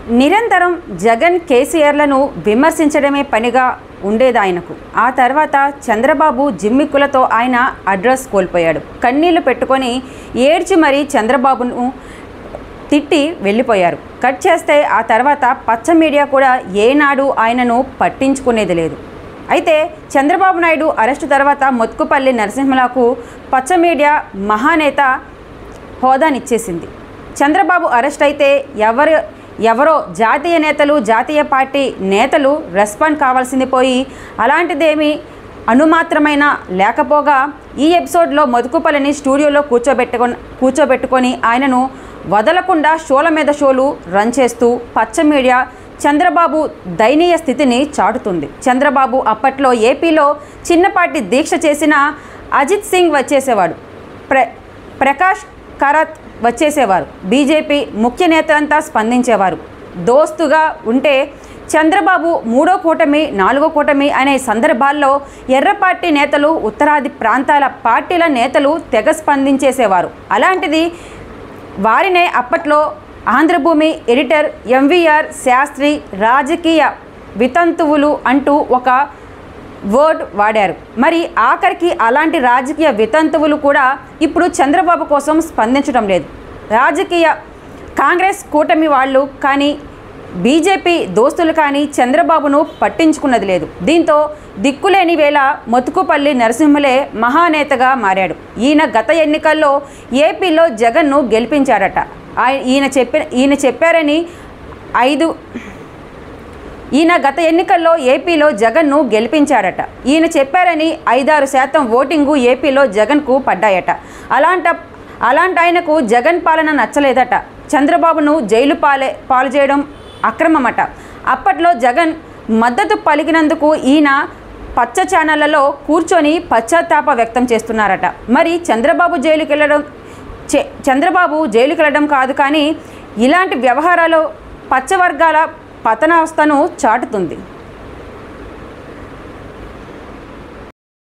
నిరంతరం జగన్ కేసీఆర్లను విమర్శించడమే పనిగా ఉండేది ఆయనకు ఆ తర్వాత చంద్రబాబు జిమ్మిక్కులతో ఆయన అడ్రస్ కోల్పోయాడు కన్నీళ్లు పెట్టుకొని ఏడ్చి మరీ చంద్రబాబును తిట్టి వెళ్ళిపోయారు కట్ చేస్తే ఆ తర్వాత పచ్చ మీడియా కూడా ఏనాడు ఆయనను పట్టించుకునేది లేదు అయితే చంద్రబాబు నాయుడు అరెస్టు తర్వాత మొత్తుకుపల్లి నరసింహలకు పచ్చ మీడియా మహానేత హోదానిచ్చేసింది చంద్రబాబు అరెస్ట్ అయితే ఎవరు ఎవరో జాతీయ నేతలు జాతీయ పార్టీ నేతలు రెస్పాండ్ కావాల్సింది పోయి అలాంటిదేమీ అనుమాత్రమైన లేకపోగా ఈ ఎపిసోడ్లో మధుకుపల్లిని స్టూడియోలో కూర్చోబెట్టుకొని కూర్చోబెట్టుకొని ఆయనను వదలకుండా షోల మీద షోలు రన్ చేస్తూ పచ్చ మీడియా చంద్రబాబు దయనీయ స్థితిని చాటుతుంది చంద్రబాబు అప్పట్లో ఏపీలో చిన్నపాటి దీక్ష చేసిన అజిత్ సింగ్ వచ్చేసేవాడు ప్ర ప్రకాష్ కరాత్ వచ్చేసేవారు బీజేపీ ముఖ్య నేతలంతా స్పందించేవారు దోస్తుగా ఉంటే చంద్రబాబు మూడో కూటమి నాలుగో కూటమి అనే సందర్భాల్లో ఎర్ర పార్టీ నేతలు ఉత్తరాది ప్రాంతాల పార్టీల నేతలు తెగ స్పందించేసేవారు అలాంటిది వారినే అప్పట్లో ఆంధ్రభూమి ఎడిటర్ ఎంవీఆర్ శాస్త్రి రాజకీయ వితంతువులు అంటూ ఒక వర్డ్ వాడారు మరి ఆఖరికి అలాంటి రాజకీయ వితంతువులు కూడా ఇప్పుడు చంద్రబాబు కోసం స్పందించడం లేదు రాజకీయ కాంగ్రెస్ కూటమి వాళ్ళు కానీ బీజేపీ దోస్తులు కానీ చంద్రబాబును పట్టించుకున్నది లేదు దీంతో దిక్కులేని వేళ మొతుకుపల్లి నరసింహలే మహానేతగా మారాడు ఈయన గత ఎన్నికల్లో ఏపీలో జగన్ను గెలిపించాడట ఆయ- ఈయన చెప్పిన ఈయన చెప్పారని ఐదు ఈయన గత ఎన్నికల్లో ఏపీలో జగన్ను గెలిపించాడట ఈయన చెప్పారని ఐదారు శాతం ఓటింగు ఏపీలో జగన్కు పడ్డాయట అలాంట అలాంటి ఆయనకు జగన్ పాలన నచ్చలేదట చంద్రబాబును జైలు పాలే పాలు చేయడం అక్రమమట అప్పట్లో జగన్ మద్దతు పలికినందుకు ఈయన పచ్చ ఛానళ్లలో కూర్చొని పశ్చాత్తాప వ్యక్తం చేస్తున్నారట మరి చంద్రబాబు జైలుకి వెళ్ళడం చే- చంద్రబాబు జైలుకి వెళ్ళడం కాదు కానీ ఇలాంటి వ్యవహారాలు పచ్చ వర్గాల పతనావస్థను చాటుతుంది